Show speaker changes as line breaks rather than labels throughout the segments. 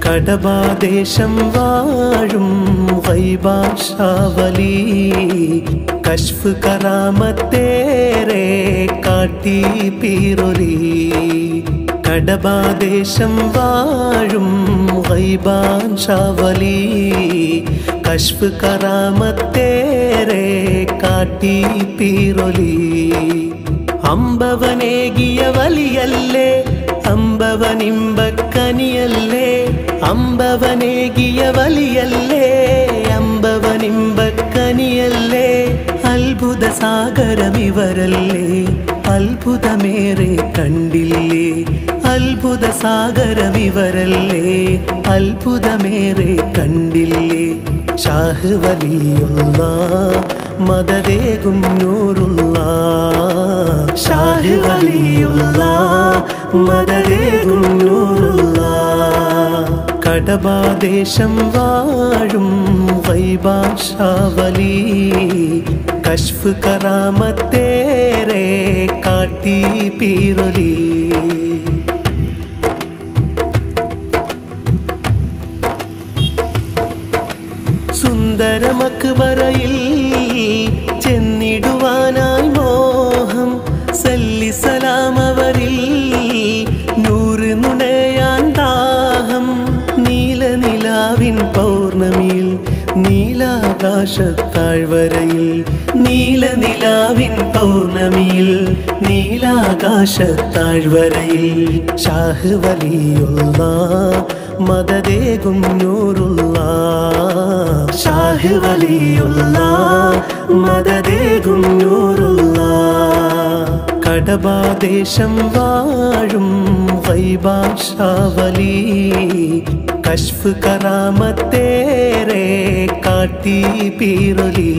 കടബാദേശം വാഴും വൈഭാഷാവലി കശ്ഫ് കറാമത്തേറെ കാട്ടി പീറൊലി കടബാദേശം വാഴും വൈഭാഷാവലി കശ്ഫ് കറാമത്തേറെ കാട്ടി പീറൊലി അമ്പവനേകിയ വലിയല്ലേ അമ്പവനിമ്പക്കനിയല്ലേ അമ്പവനേകിയ വലിയല്ലേ അമ്പവനിമ്പക്കനിയല്ലേ അത്ഭുത സാഗരമിവരല്ലേ അത്ഭുതമേറെ കണ്ടില്ലേ അത്ഭുത സാഗരമിവരല്ലേ അത്ഭുതമേറെ കണ്ടില്ലേ ഷാഹ് വലിയുള്ള മദദേകും നൂറുള്ള ഷാഹ് വലിയുള്ള മദദേകും നൂറുള്ള കടബാദേശം വാഴും വൈഭാഷാവലി കശ്ഫ് കറാമത്തേറെ കാട്ടി പീറൊലി സുന്ദരമക്ബറയിൽ ചെന്നിടുവാനായി മോഹം സല്ലി സലാമവരിൽ നൂറ് നുണയാൻ ദാഹം നീലനിലാവിൻ പൗർണമിയിൽ നീലാകാശത്താഴ്വരയിൽ നീലനിലാവിൻ പൗർണമിയിൽ നീലാകാശത്താഴ്വരയിൽ ഷാഹ് വലിയുള്ള മദദേകും നൂറുള്ള ഷാഹ് വലിയുള്ള മദദേകും നൂറുള്ള കടബാദേശം വാഴും വൈഭാഷാവലി കശ്ഫ് കറാമത്തേറെ കാട്ടി പീറൊലി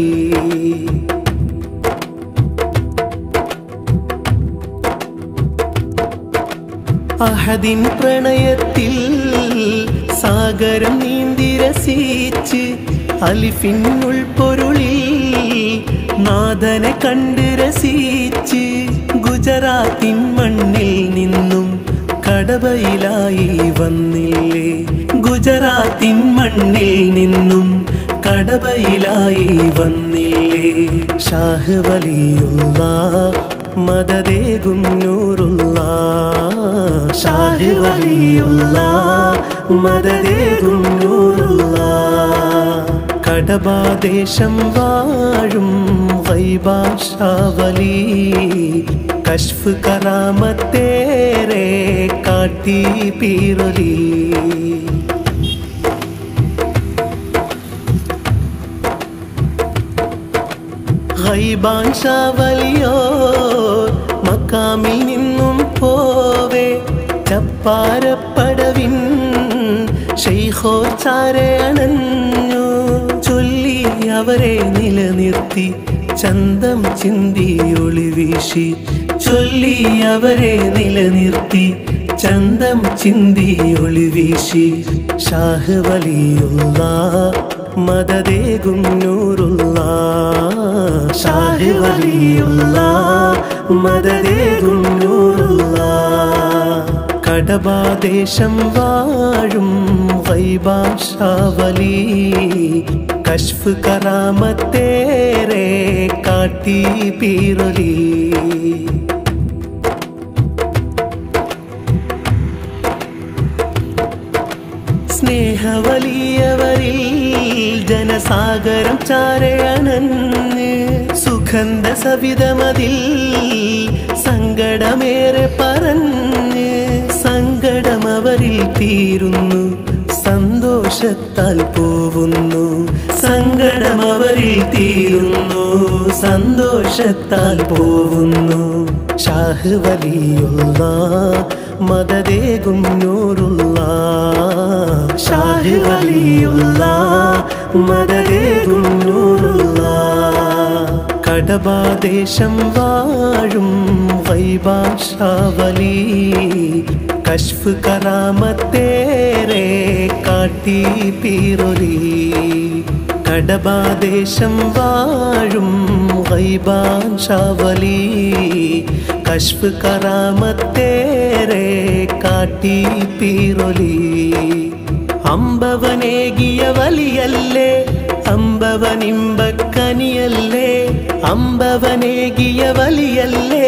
അഹദിൻ പ്രണയത്തിൽ സാഗരം നീന്തി രസിച്ച് അലിഫിൻ ഉൾപ്പൊരുളിൽ നാഥനെ കണ്ട് രസിച്ച് ഗുജറാത്തിൻ മണ്ണിൽ നിന്നും കടവയിലായി വന്നില്ലേ ഗുജറാത്തിൻ മണ്ണിൽ നിന്നും കടവയിലായി വന്നില്ലേ ഷാഹ് വലിയുള്ള മദദേകും നൂറുള്ള ഷാഹ് വലിയുള്ള മദദേകും നൂറുള്ള കടബാദേശം വാഴും വൈഭാഷാവലി കശ്ഫ് കറാമത്തേറെ കാട്ടി പീറൊലി ഗൈബാൻ ഷാവലിയോ മക്കാമിൽ നിന്നും പോവേ ചപ്പാരപ്പടവിൻ ഷെയ്ഖോ ചാരെ അണഞ്ഞു ചൊല്ലി അവരെ നിലനിർത്തി ചന്തം ചിന്തി ഒളി വീശി ചൊല്ലി അവരെ നിലനിർത്തി ചന്തം ചിന്തി ഒളി വീശി ഷാഹ് വലിയുള്ള മദദേകും നൂറുള്ള ഷാഹ് വലിയുള്ള മദദേകും നൂറുള്ള കടബാദേശം വാഴും വൈഭാഷാവലി കശ്ഫ് കറാമത്തേറെ കാട്ടി പീറൊലി സ്നേഹവലിയവരിൽ ജനസാഗരം ചാരയണഞ്ഞ് സുഗന്ധ സവിതമതിൽ സങ്കടമേറെ പറഞ്ഞ് സങ്കടമവരിൽ തീരുന്നു സന്തോഷത്താൽ പോവുന്നു സങ്കടമവരിൽ തീരുന്നു സന്തോഷത്താൽ പോവുന്നു ഷാഹ് വലിയുള്ള മദദേകും നൂറുള്ള ഷാഹ് വലിയുള്ള മദദേകും നൂറുള്ള കടബാദേശം വാഴും വൈഭാഷാവലി കശ്ഫ് കറാമത്തേറെ കാട്ടി പീറൊലി കടബാദേശം വാഴും ഗൈബാൻ ഷാവലി കശ്ഫ് കറാമത്തേറെ കാട്ടി പീറൊലി അമ്പവനേകിയ വലിയല്ലേ അമ്പവനിമ്പക്കനിയല്ലേ അമ്പവനേകിയ വലിയല്ലേ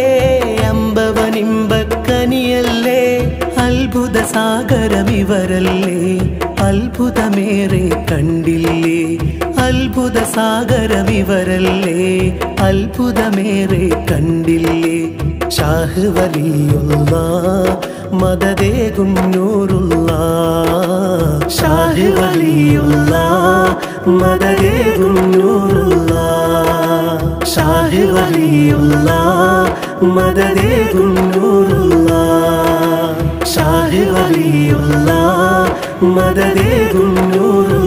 അമ്പവനിമ്പക്കനിയല്ലേ അത്ഭുത സാഗരമിവരല്ലേ അത്ഭുതമേറെ കണ്ടില്ലേ അത്ഭുത സാഗരമിവരല്ലേ അത്ഭുതമേറെ കണ്ടില്ലേ ഷാഹ് വലിയുള്ള മദദേകും നൂറുള്ള ഷാഹ് വലിയുള്ള മദദേകും നൂറുള്ള ഷാഹ് വലിയുള്ള മദദേകും നൂറുള്ള ഷാഹ് വലിയുള്ള മദദേകും നൂറുള്ള